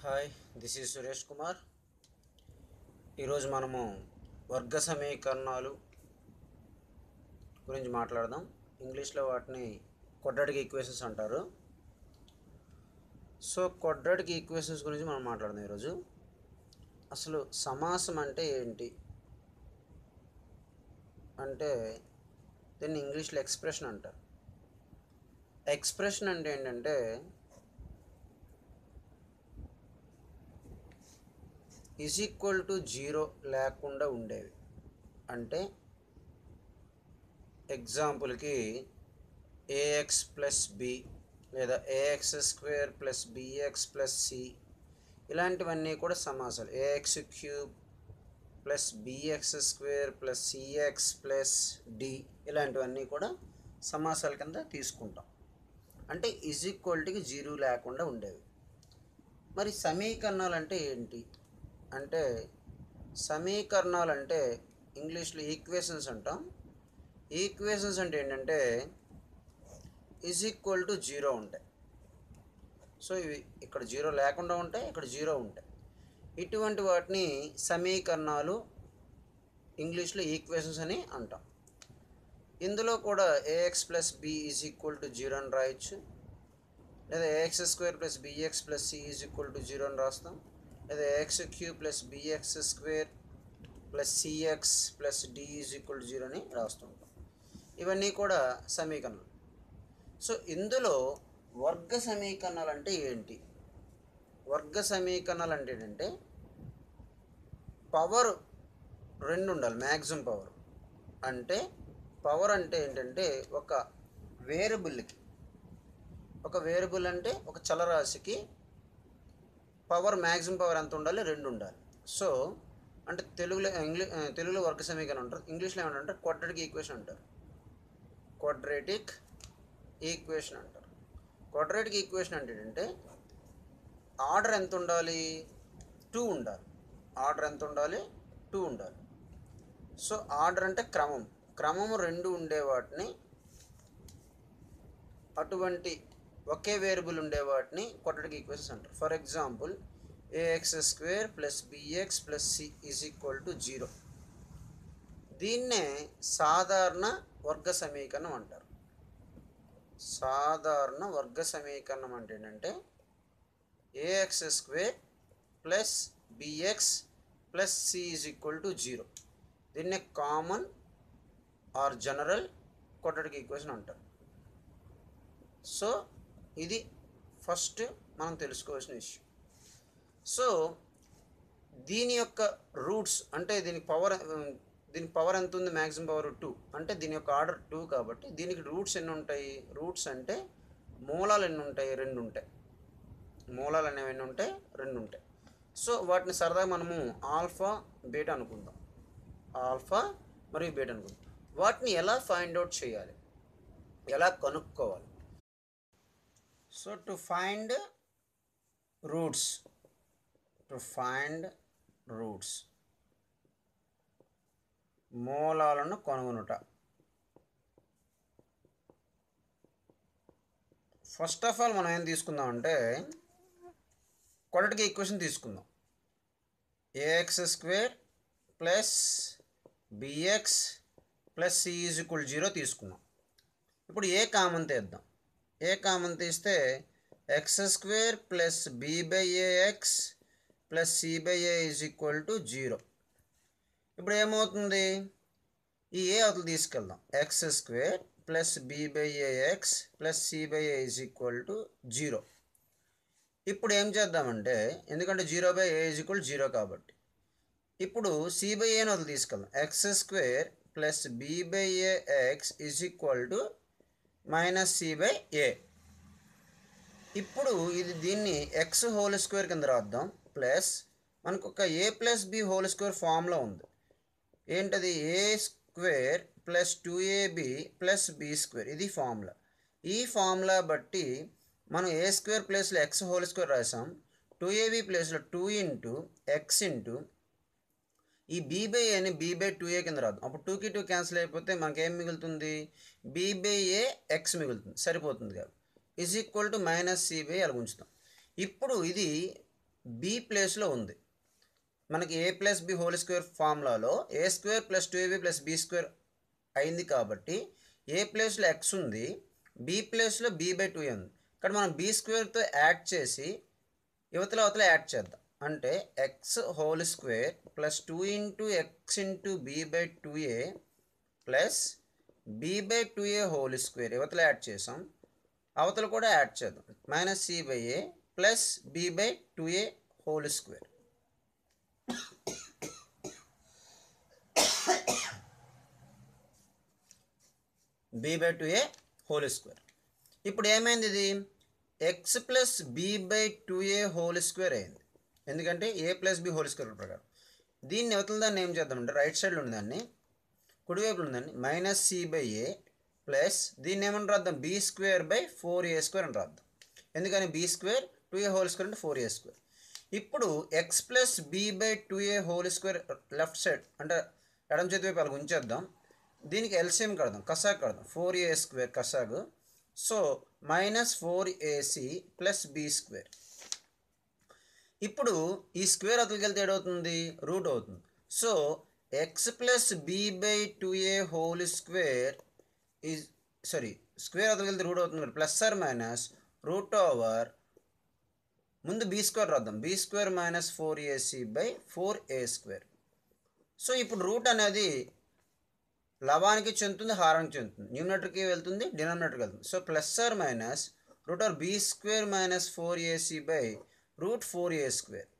hi this is Suresh Kumar ఈరోజు మనము వర్గ సమీకరణాలు గురించి మాట్లాడదాం ఇంగ్లీష్లో వాటిని కొడ్రాటిక్ ఈక్వేషన్స్ అంటారు సో కొడ్రాటిక్ ఈక్వేషన్స్ గురించి మనం మాట్లాడదాం ఈరోజు అసలు సమాసం అంటే ఏంటి అంటే దీన్ని ఇంగ్లీష్లో ఎక్స్ప్రెషన్ అంటారు ఎక్స్ప్రెషన్ అంటే ఏంటంటే ఈజ్ ఈక్వల్ టు జీరో లేకుండా ఉండేవి అంటే ఎగ్జాంపుల్కి ఏఎక్స్ ప్లస్ బి లేదా a x square plus b x plus c ఇలాంటివన్నీ కూడా సమాసాలు a x cube plus b x square plus c x plus d ఇలాంటివన్నీ కూడా సమాసాల కింద తీసుకుంటాం అంటే ఈజ్ ఈక్వల్టీకి జీరో లేకుండా ఉండేవి మరి సమీకరణాలు అంటే ఏంటి అంటే సమీకరణాలు అంటే ఇంగ్లీష్లో ఈక్వేషన్స్ అంటాం ఈక్వేషన్స్ అంటే ఏంటంటే ఈజ్ ఈక్వల్ టు జీరో ఉంటాయి సో ఇవి ఇక్కడ జీరో లేకుండా ఉంటాయి ఇక్కడ జీరో ఉంటాయి ఇటువంటి వాటిని సమీకరణాలు ఇంగ్లీష్లో ఈక్వేషన్స్ అని అంటాం ఇందులో కూడా a x plus b is equal to zero అని రాయొచ్చు లేదా a x square plus b x plus c is equal to zero అని రాస్తాం లేదా a x cube plus b x square plus c x plus d is equal to zero అని రాస్తుంటాం ఇవన్నీ కూడా సమీకరణలు సో ఇందులో వర్గ సమీకరణాలు అంటే ఏంటి వర్గ సమీకరణాలు అంటే ఏంటంటే పవర్ రెండు ఉండాలి మ్యాక్సిమం పవర్ అంటే పవర్ అంటే ఏంటంటే ఒక వేరియబుల్కి ఒక వేరియబుల్ అంటే ఒక చలరాశికి పవర్ మ్యాక్సిమం పవర్ ఎంత ఉండాలి రెండు ఉండాలి సో అంటే తెలుగులో ఇంగ్లీష్ తెలుగులో వర్గ సమీకరణం అంటారు ఇంగ్లీష్లో ఏమంటారు క్వాడ్రేటిక్ ఈక్వేషన్ అంటారు క్వాడ్రేటిక్ ఈక్వేషన్ అంటారు క్వాడ్రేటిక్ ఈక్వేషన్ అంటే ఏంటంటే ఆర్డర్ ఎంత ఉండాలి టూ ఉండాలి ఆర్డర్ ఎంత ఉండాలి టూ ఉండాలి సో ఆర్డర్ అంటే క్రమం క్రమం రెండు ఉండే వాటిని అటువంటి ఒకే వేరియబుల్ ఉండే వాటిని క్వాడ్రటిక్ ఈక్వేషన్స్ అంటారు for example a x square plus b x plus c is equal to zero దీన్నే సాధారణ వర్గ సమీకరణం అంటారు సాధారణ వర్గ సమీకరణం అంటే ఏంటంటే a x square plus b x plus c is equal to zero దీన్నే common or general quadratic equation అంటారు సో ఇది ఫస్ట్ మనం తెలుసుకోవాల్సిన విషయం సో దీని యొక్క రూట్స్ అంటే దీని పవర్ దీని పవర్ ఎంత ఉంది మ్యాక్సిమం పవర్ టూ అంటే దీని యొక్క ఆర్డర్ టూ కాబట్టి దీనికి రూట్స్ ఎన్ని ఉంటాయి రూట్స్ అంటే మూలాలు ఎన్ని ఉంటాయి రెండు ఉంటాయి మూలాలు అనేవి ఎన్ని ఉంటాయి రెండు ఉంటాయి సో వాటిని సరదాగా మనము ఆల్ఫా బీటా అనుకుందాం ఆల్ఫా మరియు బీటా అనుకుందాం వాటిని ఎలా ఫైండ్ అవుట్ చేయాలి ఎలా కనుక్కోవాలి so to find roots to find roots మూలాలను కనుగొనుట ఫస్ట్ ఆఫ్ ఆల్ మనం ఏం తీసుకుందాం అంటే కొడటికి ఈక్వేషన్ తీసుకుందాం a x square plus b x plus c is equal zero తీసుకున్నాం ఇప్పుడు ఏ కామన్ తీద్దాం ఏ కామన్ తీస్తే x square plus b by a x plus c by a is equal to zero ఇప్పుడు ఏమవుతుంది ఈ ఏ అవతలు తీసుకెళ్దాం x square plus b by a x plus c by a is equal to zero ఇప్పుడు ఏం చేద్దామంటే ఎందుకంటే zero by a is equal zero కాబట్టి ఇప్పుడు సి బై ఏని వదిలి తీసుకెళ్దాం x square plus b by a x is equal to minus c by a ఇప్పుడు ఇది దీన్ని ఎక్స్ హోల్ స్క్వేర్ కింద రాద్దాం ప్లస్ మనకు ఒక a plus b whole square ఫామ్లో ఉంది ఏంటది a square plus two a b plus b square ఇది ఫార్ములా ఈ ఫార్ములా బట్టి మనం ఏ స్క్వేర్ ప్లేస్లో ఎక్స్ హోల్ స్క్వేర్ రాసాం టూ ఏబి ప్లేస్లో టూ ఇంటూ ఎక్స్ ఇంటూ ఈ బీ బై ఏని బీ బై టూ ఏ కింద రాద్దాం అప్పుడు టూకి టూ క్యాన్సిల్ అయిపోతే మనకి ఏం మిగులుతుంది బీ బై ఏ ఎక్స్ మిగులుతుంది సరిపోతుంది కదా is equal to minus c by అలా ఉంచుతాం ఇప్పుడు ఇది బి ప్లేస్లో ఉంది మనకి a plus b whole square ఫార్ములాలో a square plus two a b plus b square అయింది కాబట్టి ఏ ప్లేస్లో ఎక్స్ ఉంది బి ప్లేస్లో బి బై టూ ఉంది ఇక్కడ మనం బి స్క్వేర్తో యాడ్ చేసి యువతల అవతల యాడ్ చేద్దాం అంటే x whole square plus two into x into b by two a plus b by two a whole square యువతల యాడ్ చేసాం అవతల కూడా యాడ్ చేద్దాం minus c by a plus b by two a whole square b by two a whole square ఇప్పుడు ఏమైంది ఇది x plus b by two a whole square అయింది ఎందుకంటే a plus b whole square ప్రకారం దీన్ని అవతల దాన్ని ఏం చేద్దామంటే రైట్ సైడ్లో ఉన్నదాన్ని కుడివైపులో ఉందండి minus c by a plus దీన్ని ఏమని రాద్దాం b square by four a square అని రాద్దాం ఎందుకని b square two a whole square అంటే ఫోర్ ఏ స్క్వేర్ ఇప్పుడు x plus b by two a whole square left side అంటే ఎడం చేతి వైపు అలాగ ఉంచేద్దాం దీనికి ఎల్సిఎం కడదాం కసాగ్ కడదాం ఫోర్ ఏ స్క్వేర్ కసాగ్ so minus four a c plus b square ఇప్పుడు ఈ స్క్వేర్ అతలికి వెళ్తే ఏడవుతుంది రూట్ అవుతుంది so x plus b by two a whole square is sorry square అతలికి వెళ్తే రూట్ అవుతుంది plus or minus root over ముందు బీ స్క్వేర్ రాద్దాం b square minus four a c by four a square so ఇప్పుడు root అనేది లవానికి చెందుతుంది హారానికి చెందుతుంది న్యూమినేటర్కి వెళ్తుంది డినామినేటర్కి వెళ్తుంది so plus or minus root or b square minus four a c by root four a square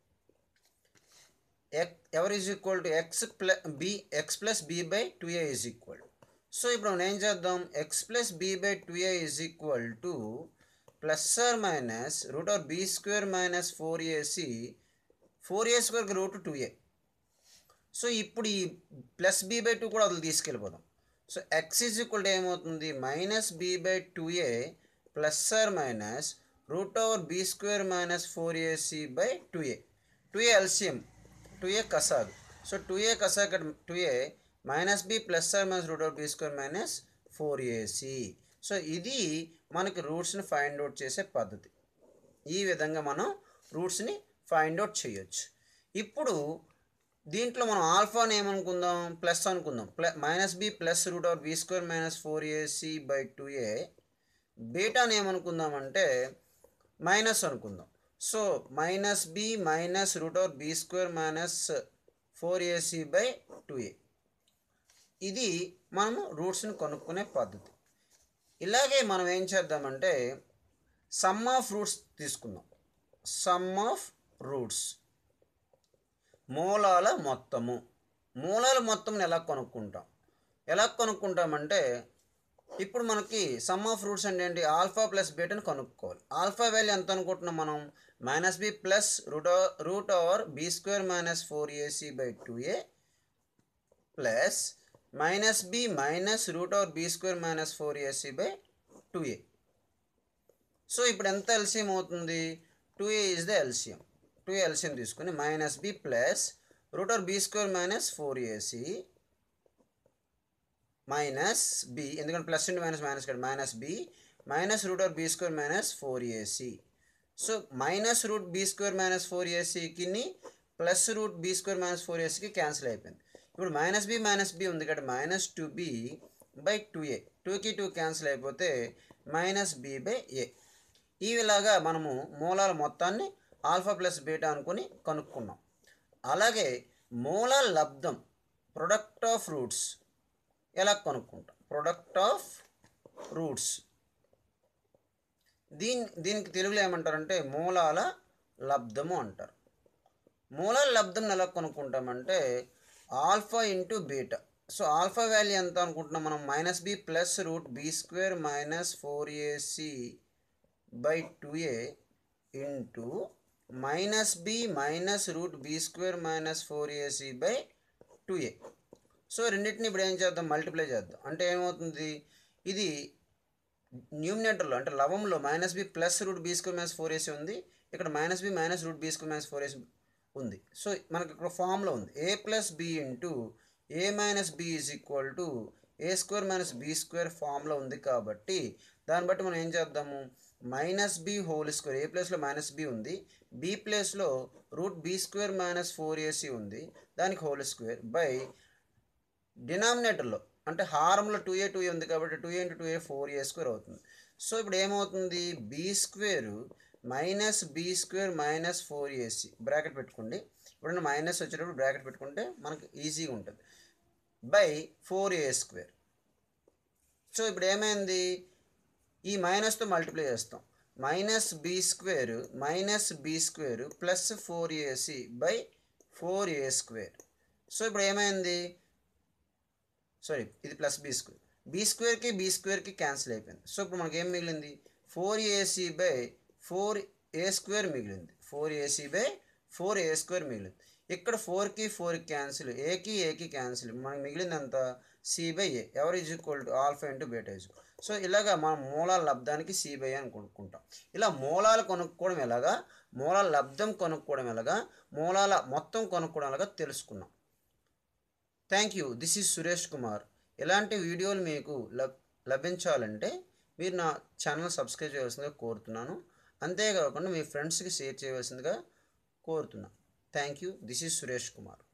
x ever is equal to x plus b x plus b by two a is equal so ఇప్పుడు మనం ఏం చేద్దాం x plus b by two a is equal to plus or minus root or b square minus four a c four a స్క్వేర్కి root two a so ఇప్పుడు ఈ plus b by two కూడా అదిలు తీసుకెళ్ళిపోదాం so x is equal to ఏమవుతుంది minus b by two a plus or minus root over b square minus four a c by two a two a LCM two a కసాగ్ so two a కసాగ్ two a minus b plus or minus root over b square minus four a c so ఇది మనకి రూట్స్ని find out చేసే పద్ధతి ఈ విధంగా మనం రూట్స్ని find out చేయొచ్చు ఇప్పుడు దీంట్లో మనం ఆల్ఫాని ఏమనుకుందాం ప్లస్ అనుకుందాం plus minus b plus root over b square minus four a c by two a బీటాని ఏమనుకుందాం అంటే మైనస్ అనుకుందాం so minus b minus root over b square minus four a c by two a ఇది మనము రూట్స్ని కనుక్కునే పద్ధతి ఇలాగే మనం ఏం చేద్దామంటే సమ్ ఆఫ్ రూట్స్ తీసుకుందాం సమ్ ఆఫ్ రూట్స్ మూలాల మొత్తము మూలాల మొత్తం ఎలా కొనుక్కుంటాం ఎలా కొనుక్కుంటామంటే ఇప్పుడు మనకి సమ్ ఆఫ్ రూట్స్ అంటే ఏంటి ఆల్ఫా ప్లస్ బీటాని కనుక్కోవాలి ఆల్ఫా వాల్యూ ఎంత అనుకుంటున్నాం మనం minus b plus root root over b square minus four a c by two a plus minus b minus root over b square minus four a c by two a so ఇప్పుడు ఎంత LCM అవుతుంది two a is the LCM two LCM తీసుకుని minus b plus root over b square minus four a c minus b ఎందుకంటే plus into minus minus కదా minus b minus root over b square minus four a c so minus root b square minus four ఏసీకి plus root b square minus four ఏసీకి cancel అయిపోయింది ఇప్పుడు minus b minus b ఉంది కదా minus two b by two a టూకి two cancel అయిపోతే minus b by a ఇవిలాగా మనము మూలాల మొత్తాన్ని ఆల్ఫా ప్లస్ బీటా అనుకుని కనుక్కున్నాం అలాగే మూల లబ్ధం ప్రొడక్ట్ ఆఫ్ రూట్స్ ఎలా కనుక్కుంటాం ప్రొడక్ట్ ఆఫ్ రూట్స్ దీని దీనికి తెలుగులో ఏమంటారంటే మూలాల లబ్ధము అంటారు మూలాల లబ్ధం ఎలా కొనుక్కుంటామంటే alpha into beta so alpha value ఎంత అనుకుంటున్నాం మనం minus b plus root b square minus four a c by two a into minus b minus root b square minus four a c by two a so రెండింటిని ఇప్పుడు ఏం చేద్దాం multiply చేద్దాం అంటే ఏమవుతుంది ఇది న్యూమినేటర్లో అంటే లవంలో minus b plus root b square minus four a c ఉంది ఇక్కడ minus b minus root b square minus four a c ఉంది సో మనకి ఇక్కడ ఫామ్లో ఉంది a plus b into a minus b is equal to a square minus b square ఫామ్లో ఉంది కాబట్టి దాన్ని బట్టి మనం ఏం చేద్దాము minus b whole square a ప్లేస్లో మైనస్ బి ఉంది బి ప్లేస్లో root b square minus four a c ఉంది దానికి హోల్ స్క్వేర్ బై డినామినేటర్లో అంటే హారంలో టూ ఏ టూ ఏ ఉంది కాబట్టి two a into two a four a square అవుతుంది సో ఇప్పుడు ఏమవుతుంది b square minus b square minus four a c bracket పెట్టుకోండి ఇప్పుడు మైనస్ వచ్చేటప్పుడు బ్రాకెట్ పెట్టుకుంటే మనకి ఈజీగా ఉంటుంది by four a square so ఇప్పుడు ఏమైంది ఈ మైనస్తో మల్టిప్లై చేస్తాం minus b square minus b square plus four a c by four a square so ఇప్పుడు ఏమైంది సారీ ఇది ప్లస్ బీ స్క్వేర్ బీ స్క్వేర్కి బీ స్క్వేర్కి క్యాన్సిల్ అయిపోయింది సో ఇప్పుడు మనకి ఏం మిగిలింది four a c by four a square మిగిలింది four a c by four a square మిగిలింది ఇక్కడ ఫోర్కి ఫోర్కి క్యాన్సిల్ ఏకి ఏకి క్యాన్సిల్ మనకి మిగిలింది ఎంత c by a ever is equal to alpha into beta is so ఇలాగా మనం మూలాల లబ్ధానికి సి బై అని కొనుక్కుంటాం ఇలా మూలాలు కొనుక్కోవడం ఎలాగా మూలాల లబ్ధం కొనుక్కోవడం ఎలాగా మూలాల మొత్తం కొనుక్కోవడం ఎలాగా తెలుసుకున్నాం thank you this is Suresh Kumar ఇలాంటి వీడియోలు మీకు లబ్ లభించాలంటే మీరు నా ఛానల్ సబ్స్క్రైబ్ చేయవలసిందిగా కోరుతున్నాను అంతేకాకుండా మీ ఫ్రెండ్స్కి షేర్ చేయవలసిందిగా కోరుతున్నాను thank you this is Suresh Kumar